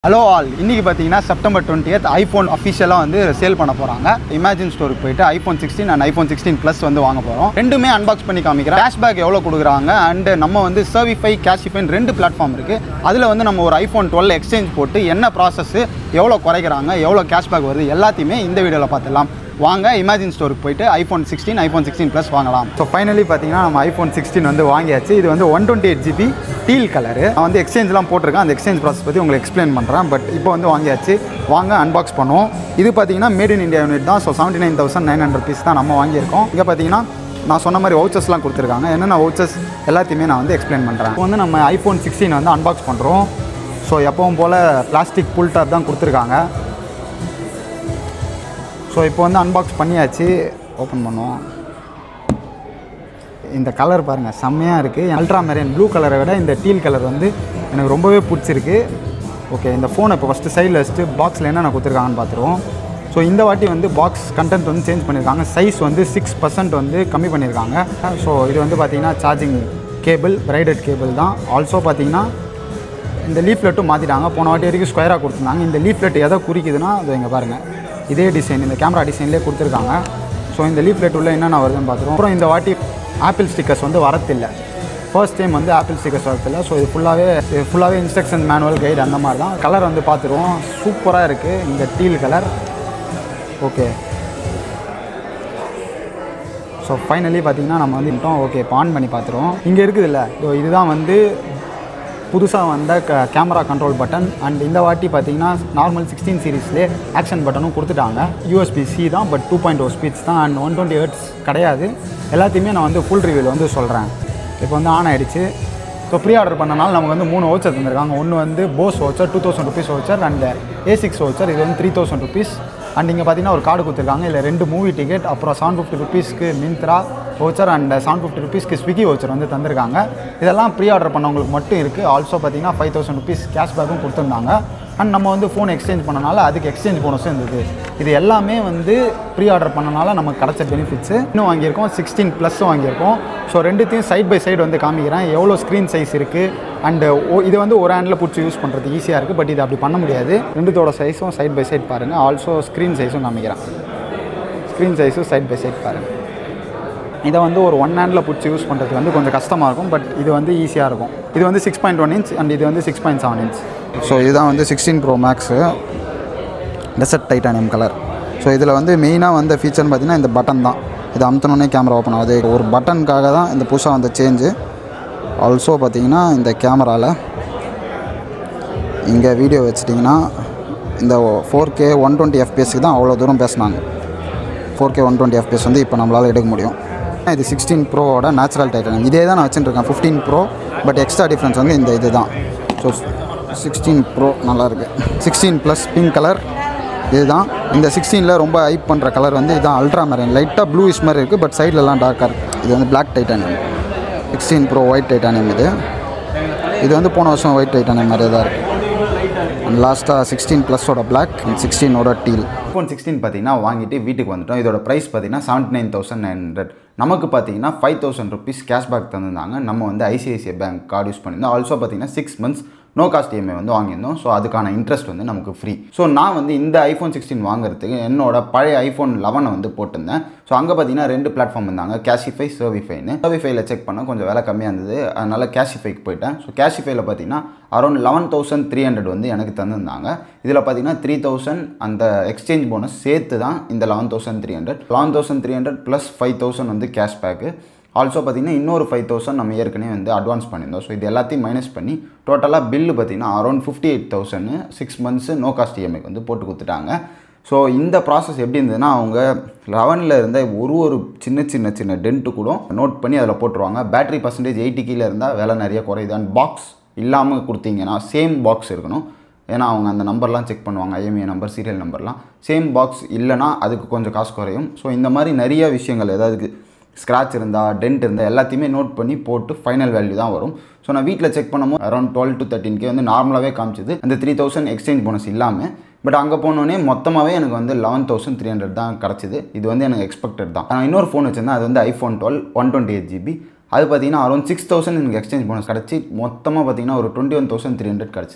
hello all இன்னைக்கு பார்த்தீங்கன்னா September டுவெண்ட்டியத் iPhone அஃபிஷியலாக வந்து சேல் பண்ண போகிறாங்க இமேஜின் ஸ்டோருக்கு போயிட்டு iPhone sixteen and iPhone sixteen plus வந்து வாங்க போகிறோம் ரெண்டுமே அன்பாக்ஸ் பண்ணி காமிக்கிறேன் கேஷ்பேக் எவ்வளோ கொடுக்குறாங்க அண்ட் நம்ம வந்து சர்விஃபை கேஷிஃபைன் ரெண்டு பிளாட்ஃபார்ம் இருக்குது அதில் வந்து நம்ம ஒரு ஐஃபோன் டுவெல் எக்ஸ்சேஞ்ச் போட்டு என்ன ப்ராசஸ் எவ்வளோ குறைக்கிறாங்க எவ்வளோ கேஷ்பேக் வருது எல்லாத்தையுமே இந்த வீடியோவில் பார்த்துடலாம் வாங்க இமேஜின் ஸ்டோருக்கு போயிட்டு iPhone sixteen iPhone sixteen plus வாங்கலாம் ஸோ ஃபைனலி பார்த்தீங்கன்னா நம்ம ஐஃபோன் சிக்ஸ்டீன் வந்து வாங்கியாச்சு இது வந்து one twenty eight GB teal colour நான் வந்து எக்ஸ்சேஞ்ச்லாம் போட்டிருக்கேன் அந்த எக்ஸ்சேஞ்ச் ப்ராசஸ் பற்றி உங்களுக்கு எக்ஸ்பிளைன் பண்ணுறேன் பட் இப்போ வந்து வாங்கியாச்சு வாங்க அன்பாக்ஸ் பண்ணுவோம் இது பார்த்தீங்கன்னா மேட் இன் இந்தியா யூனிட் தான் so seventy nine thousand nine hundred piece தான் நம்ம வாங்கியிருக்கோம் இங்கே பார்த்தீங்கன்னா நான் சொன்ன மாதிரி வவுச்சர்ஸ்லாம் கொடுத்துருக்காங்க என்னென்ன வவுச்சர்ஸ் எல்லாத்தையுமே நான் வந்து எக்ஸ்பிளைன் பண்ணுறேன் இப்போ வந்து நம்ம ஐஃபோன் சிக்ஸ்டீன் வந்து அன்பாக்ஸ் பண்ணுறோம் ஸோ எப்பவும் போல் பிளாஸ்டிக் புல் டாப் தான் கொடுத்துருக்காங்க ஸோ இப்போ வந்து அன்பாக்ஸ் பண்ணியாச்சு ஓப்பன் பண்ணுவோம் இந்த கலர் பாருங்கள் செம்மையாக இருக்குது அல்ட்ரா மெரேன் ப்ளூ கலரை விட இந்த டீல் கலர் வந்து எனக்கு ரொம்பவே பிடிச்சிருக்கு ஓகே இந்த ஃபோனை இப்போ ஃபஸ்ட்டு சைடில் வச்சுட்டு பாக்ஸில் என்னென்ன கொடுத்துருக்காங்கன்னு பார்த்துருவோம் ஸோ இந்த வாட்டி வந்து பாக்ஸ் கண்டென்ட் வந்து சேஞ்ச் பண்ணியிருக்காங்க சைஸ் வந்து சிக்ஸ் பர்சன்ட் வந்து கம்மி பண்ணியிருக்காங்க ஸோ இது வந்து பார்த்தீங்கன்னா சார்ஜிங் கேபிள் பிரைடட் கேபிள் தான் ஆல்சோ பார்த்தீங்கன்னா இந்த லீஃப்லெட்டும் மாற்றிட்டாங்க போன வாட்டி வரைக்கும் ஸ்கொயராக கொடுத்துருந்தாங்க இந்த லீஃப்லெட் எதை குறிக்குதுன்னா அது இங்கே பாருங்கள் இதே டிசைன் இந்த கேமரா டிசைன்லேயே கொடுத்துருக்காங்க ஸோ இந்த லீஃப்லெட் உள்ள என்னென்ன வருதுன்னு பார்த்துருவோம் அப்புறம் இந்த வாட்டி ஆப்பிள் ஸ்டிக்கர்ஸ் வந்து வரத்தில்லை ஃபர்ஸ்ட் டைம் வந்து ஆப்பிள் ஸ்டிக்கர்ஸ் வரதில்லை ஸோ இது ஃபுல்லாகவே இது ஃபுல்லாகவே இன்ஸ்ட்ரக்ஷன் மேனுவல் கைடு அந்த மாதிரி தான் கலர் வந்து பார்த்துருவோம் சூப்பராக இருக்குது இந்த teal colour okay so finally பார்த்தீங்கன்னா நம்ம வந்து ஓகே இப்போ ஆன் பண்ணி பார்த்துருவோம் இங்கே இருக்குதுல்ல ஸோ இதுதான் வந்து புதுசாக வந்த க கேமரா கண்ட்ரோல் பட்டன் அண்ட் இந்த வாட்டி பார்த்தீங்கன்னா நார்மல் சிக்ஸ்டீன் சீரீஸ்லேயே ஆக்ஷன் பட்டனும் கொடுத்துட்டாங்க யூஎஸ்பி சி தான் but two point O speeds தான் அண்ட் ஒன் டுவெண்ட்டி ஹெர்ட்ஸ் கிடையாது எல்லாத்தையுமே நான் வந்து ஃபுல் ரிவ்யூவில் வந்து சொல்கிறேன் இப்போ வந்து ஆன் ஆகிடுச்சு ஸோ ப்ரீ ஆர்டர் பண்ணனால நமக்கு வந்து மூணு வவுச்சர் தந்திருக்காங்க ஒன்று வந்து Bose voucher two thousand rupees voucher and a six voucher இது வந்து த்ரீ தௌசண்ட் ருபீஸ் அண்ட் இங்கே பார்த்தீங்கன்னா ஒரு கார்டு கொடுத்துருக்காங்க இல்லை ரெண்டு மூவி டிக்கெட் அப்புறம் செவன் ஃபிஃப்டி ருபீஸ்க்கு Myntra voucher and seven fifty ருபீஸ்க்கு ஸ்விக்கி வவுச்சர் வந்து தந்திருக்காங்க இதெல்லாம் ப்ரீ ஆர்டர் பண்ணவங்களுக்கு மட்டும் இருக்குது ஆல்சோ பார்த்தீங்கன்னா ஃபைவ் தௌசண்ட் ருபீஸ் கேஷ்பேக்கும் கொடுத்துருந்தாங்க அண்ட் நம்ம வந்து ஃபோன் எக்ஸ்சேஞ்ச் பண்ணனால அதுக்கு எக்ஸ்சேஞ்ச் போனஸும் இருந்தது இது எல்லாமே வந்து ப்ரீ ஆர்டர் பண்ணனால நமக்கு கிடச்ச பெனிஃபிட்ஸு இன்னும் வாங்கியிருக்கோம் சிக்ஸ்டீன் ப்ளஸ்ஸும் வாங்கியிருக்கோம் ஸோ ரெண்டுத்தையும் சைட் பை சைடு வந்து காமிக்கிறேன் எவ்வளோ ஸ்க்ரீன் சைஸ் இருக்குது அண்டு இது வந்து ஒரு ஹேண்டில் பிடிச்சி யூஸ் பண்ணுறது ஈஸியாக இருக்குது பட் இது அப்படி பண்ண முடியாது ரெண்டுத்தோட சைஸும் சைட் பை சைட் பாருங்கள் ஆல்சோ ஸ்க்ரீன் சைஸும் காமிக்கிறேன் ஸ்க்ரீன் சைஸும் சைட் பை சைட் பாருங்கள் இதை வந்து ஒரு ஒன் ஹேண்டில் பிடிச்சி யூஸ் பண்ணுறதுக்கு வந்து கொஞ்சம் கஷ்டமாக இருக்கும் பட் இது வந்து ஈஸியாக இருக்கும் இது வந்து six point one inch and இது வந்து six point seven inch so இதுதான் வந்து sixteen pro max desert titanium colour so இதில் வந்து மெயினாக வந்த ஃபீச்சர்னு பார்த்தீங்கன்னா இந்த பட்டன் தான் இது அமுத்தினோடனே கேமரா ஓப்பன் ஆகுது ஒரு பட்டனுக்காக தான் இந்த புதுசாக வந்த சேஞ்சு ஆல்சோ பார்த்தீங்கன்னா இந்த கேமராவில் இங்கே வீடியோ வச்சிட்டிங்கன்னா இந்த ஃபோர் கே ஒன் டுவெண்ட்டி எஃப்பிஎஸ்க்கு தான் அவ்வளோ தூரம் பேசினாங்க four K one twenty FPS வந்து இப்போ நம்மளால் எடுக்க முடியும் இது சிக்ஸ்டீன் ப்ரோவோட நேச்சுரல் டைட்டன் இதே தான் நான் வச்சுட்டுருக்கேன் fifteen pro but extra difference வந்து இந்த இது தான் ஸோ சிக்ஸ்டீன் ப்ரோ நல்லாயிருக்கு சிக்ஸ்டீன் ப்ளஸ் பிங்க் கலர் இதுதான் இந்த சிக்ஸ்டீனில் ரொம்ப ஹைப் பண்ணுற கலர் வந்து இதுதான் அல்ட்ரா மெரன் லைட்டாக ப்ளூயிஷ் மாதிரி இருக்குது பட் சைட்லலாம் டார்க்காக இருக்குது இது வந்து black titanium sixteen pro white titanium இது இது வந்து போன வருஷம் ஒயிட் டைட்டானியம் மாதிரி தான் இருக்குது அண்ட் லாஸ்ட்டாக சிக்ஸ்டீன் ப்ளஸோட பிளாக் அண்ட் சிக்ஸ்டீனோட டீல் ஐஃபோன் சிக்ஸ்டீன் பார்த்தீங்கன்னா வாங்கிட்டு வீட்டுக்கு வந்துட்டோம் இதோட ப்ரைஸ் பார்த்தீங்கன்னா seventy nine thousand nine hundred நமக்கு பார்த்தீங்கன்னா ஃபைவ் தௌசண்ட் ருபீஸ் கேஷ்பேக் தந்திருந்தாங்க நம்ம வந்து ஐசிஐசிஐ பேங்க் கார்டு யூஸ் பண்ணியிருந்தோம் ஆல்சோ பார்த்தீங்கன்னா six months no cost EMI வந்து வாங்கியிருந்தோம் ஸோ அதுக்கான இன்ட்ரெஸ்ட் வந்து நமக்கு ஃப்ரீ ஸோ நான் வந்து இந்த ஐஃபோன் சிக்ஸ்டீன் வாங்குறதுக்கு என்னோட பழைய ஐஃபோன் லெவனை வந்து போட்டிருந்தேன் ஸோ அங்கே பார்த்தீங்கன்னா ரெண்டு பிளாட்ஃபார்ம் இருந்தாங்க கேஷிஃபை சர்விஃபைன்னு சர்விஃபைல செக் பண்ண கொஞ்சம் விலை கம்மியாக இருந்தது அதனால் கேஷிஃபைக்கு போயிட்டேன் ஸோ கேஷிஃபைல பார்த்தீங்கன்னா around eleven thousand three hundred வந்து எனக்கு தந்திருந்தாங்க இதில் பார்த்தீங்கன்னா த்ரீ தௌசண்ட் அந்த எக்ஸ்சேஞ்ச் போனஸ் சேர்த்து தான் இந்த eleven thousand three hundred eleven thousand three hundred plus five thousand வந்து கேஷ்பேக்கு ஆல்சோ பார்த்தீங்கன்னா இன்னொரு ஃபைவ் தௌசண்ட் நம்ம ஏற்கனவே வந்து அட்வான்ஸ் பண்ணியிருந்தோம் ஸோ இது எல்லாத்தையும் மைனஸ் பண்ணி டோட்டலாக பில்லு பார்த்தீங்கன்னா around fifty eight thousand six months no cost இஎம்ஐக்கு வந்து போட்டு கொடுத்துட்டாங்க ஸோ இந்த ப்ராசஸ் எப்படி இருந்ததுன்னா அவங்க லெவனில் இருந்த ஒரு ஒரு சின்ன சின்ன சின்ன டென்ட்டு கூட நோட் பண்ணி அதில் போட்டுருவாங்க பேட்டரி பர்சன்டேஜ் எயிட்டி கீழே இருந்தால் விலை நிறைய குறையுது அண்ட் பாக்ஸ் இல்லாமல் கொடுத்தீங்கன்னா சேம் பாக்ஸ் இருக்கணும் ஏன்னா அவங்க அந்த நம்பர்லாம் செக் பண்ணுவாங்க ஐஎம்ஏ நம்பர் சீரியல் நம்பர்லாம் சேம் பாக்ஸ் இல்லைனா அதுக்கு கொஞ்சம் காசு குறையும் ஸோ இந்த மாதிரி நிறைய விஷயங்கள் ஏதாவது ஸ்க்ராட்ச் இருந்தால் டென்ட் இருந்தால் எல்லாத்தையுமே நோட் பண்ணி போட்டு ஃபைனல் வேல்யூ தான் வரும் ஸோ நான் வீட்டில் செக் பண்ணும்போது around twelve to thirteen K வந்து நார்மலாகவே காமிச்சது அந்த த்ரீ தௌசண்ட் எக்ஸ்சேஞ்ச் போனஸ் இல்லாமல் பட் அங்கே போனோடனே மொத்தமாகவே எனக்கு வந்து லெவன் தௌசண்ட் த்ரீ ஹண்ட்ரட் தான் கிடச்சிது இது வந்து எனக்கு எக்ஸ்பெக்டட் தான் நான் இன்னொரு ஃபோன் வச்சிருந்தேன் அது வந்து iPhone twelve one twenty eight GB அது பார்த்தீங்கன்னா அரௌண்ட் சிக்ஸ் தௌசண்ட் எனக்கு எக்ஸ்சேஞ்ச் போனஸ் கிடச்சி மொத்தமாக பார்த்தீங்கன்னா ஒரு twenty one thousand three hundred கிடச்சிது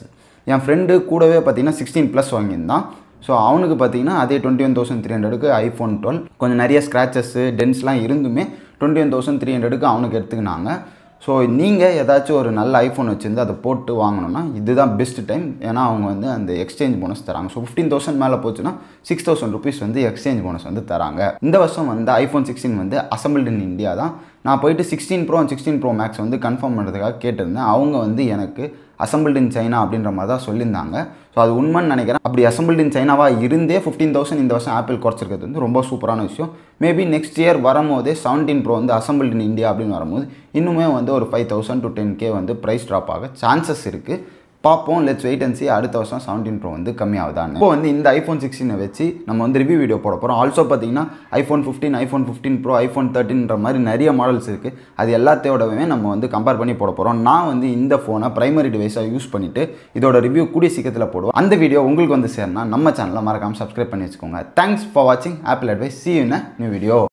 என் ஃப்ரெண்டு கூடவே பார்த்தீங்கன்னா சிக்ஸ்டீன் ப்ளஸ் வாங்கியிருந்தான் ஸோ அவனுக்கு பார்த்தீங்கன்னா அதே டுவெண்ட்டி ஒன் தௌசண்ட் த்ரீ ஹண்ட்ரடுக்கு ஐஃபோன் டுவெல் கொஞ்சம் நிறைய ஸ்க்ராச்சஸ்ஸு டென்ஸ்லாம் இருந்துமே டுவெண்ட்டி ஒன் தௌசண்ட் த்ரீ ஹண்ட்ரடுக்கு அவனுக்கு எடுத்துக்கினாங்க ஸோ நீங்கள் ஏதாச்சும் ஒரு நல்ல ஐஃபோன் வச்சுருந்து அதை போட்டு வாங்கணும்னா இதுதான் பெஸ்ட் டைம் ஏன்னா அவங்க வந்து அந்த எக்ஸ்சேஞ்ச் போனஸ் தராங்க ஸோ ஃபிஃப்டீன் தௌசண்ட் மேலே போச்சுன்னா சிக்ஸ் தௌசண்ட் ருபீஸ் வந்து எக்ஸ்சேஞ்ச் போனஸ் வந்து தராங்க இந்த வருஷம் வந்து ஐஃபோன் சிக்ஸ்டீன் வந்து அசம்பிள்டு இன் இந்தியா தான் நான் போயிட்டு sixteen pro sixteen pro max வந்து கன்ஃபார்ம் பண்ணுறதுக்காக கேட்டிருந்தேன் அவங்க வந்து எனக்கு அசம்பிள்டு இன் சைனா அப்படின்ற மாதிரி தான் சொல்லியிருந்தாங்க ஸோ அது உண்மைன்னு நினைக்கிறேன் அப்படி அசம்பிள்டு இன் சைனாவாக இருந்தே ஃபிஃப்டீன் தௌசண்ட் இந்த வருஷம் ஆப்பிள் குறைச்சிருக்கிறது வந்து ரொம்ப சூப்பரான விஷயம் மேபி நெக்ஸ்ட் இயர் வரும்போதே செவன்டீன் ப்ரோ வந்து அசம்பிள்டு இன் இந்தியா அப்படின்னு வரும்போது இன்னுமே வந்து ஒரு five thousand to ten K வந்து ப்ரைஸ் ட்ராப் ஆக சான்சஸ் இருக்குது பார்ப்போம் லெட்ஸ் வெயிட் அண்ட் சி அடுத்த வருஷம் செவன்டீன் ப்ரோ வந்து கம்மியாகுதான்னு இப்போ வந்து இந்த ஐஃபோன் சிக்ஸ்டீனை வச்சு நம்ம வந்து ரிவ்யூ வீடியோ போட போகிறோம் ஆல்சோ பார்த்தீங்கன்னா iPhone fifteen iPhone fifteen pro iPhone தேர்ட்டின்ற மாதிரி நிறைய மாடல்ஸ் இருக்குது அது எல்லாத்தையோடவே நம்ம வந்து கம்பேர் பண்ணி போட போகிறோம் நான் வந்து இந்த ஃபோனை பிரைமரி டிவைஸாக யூஸ் பண்ணிவிட்டு இதோட ரிவ்யூ கூடிய சீக்கிரத்தில் போடுவோம் அந்த வீடியோ உங்களுக்கு வந்து சேரனா நம்ம சேனலை மறக்காமல் சப்ஸ்கிரைப் பண்ணி வச்சுக்கோங்க தேங்க்ஸ் ஃபார் வாட்சிங் Apple advice see in new video